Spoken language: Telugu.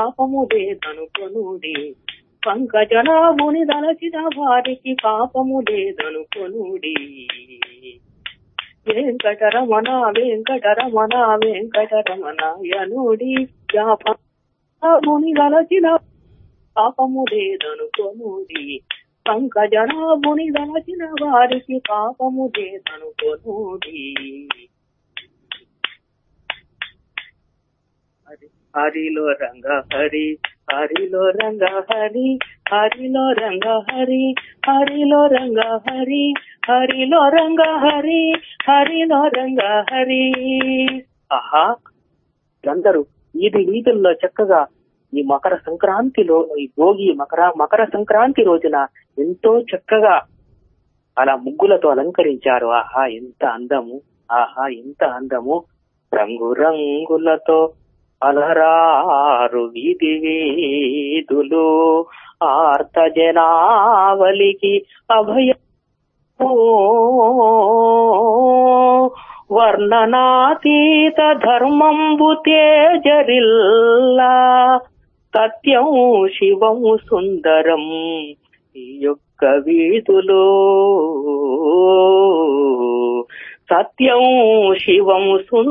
పాపము లేదనుకొనుడి పంకజనాభుని దలచిన వారికి పాపము లేదనుకొనుడి వెంకటరమణ వెంకటరమణ వెంకటరమణ యనుడి ముని దలచిన పాపము లేదనుకొనుడి పంకజనాభుని దలచిన వారికి పాపము లేదనుకొనుడి హరి హరిలో రంగ హరి హరిలో రంగ హరి హరిలో రంగ హరి హరిలో రంగ హరి హరిలో రంగ హరి హరిలో రంగ హరి ఆహా అందరూ వీధి వీధుల్లో చక్కగా ఈ మకర సంక్రాంతిలో ఈ భోగి మకర మకర సంక్రాంతి రోజున ఎంతో చక్కగా అలా ముగ్గులతో అలంకరించారు ఆహా ఎంత అందము ఆహా ఎంత అందము రంగు రంగులతో అలరారు వీధి వీధులు ఆర్త జనావలికి అభయ వర్ణనాతీత ధర్మంబు తేజరిల్లా సత్యం శివం సుందరం ఈ యొక్క వీధులో సత్యం శివం సుందరం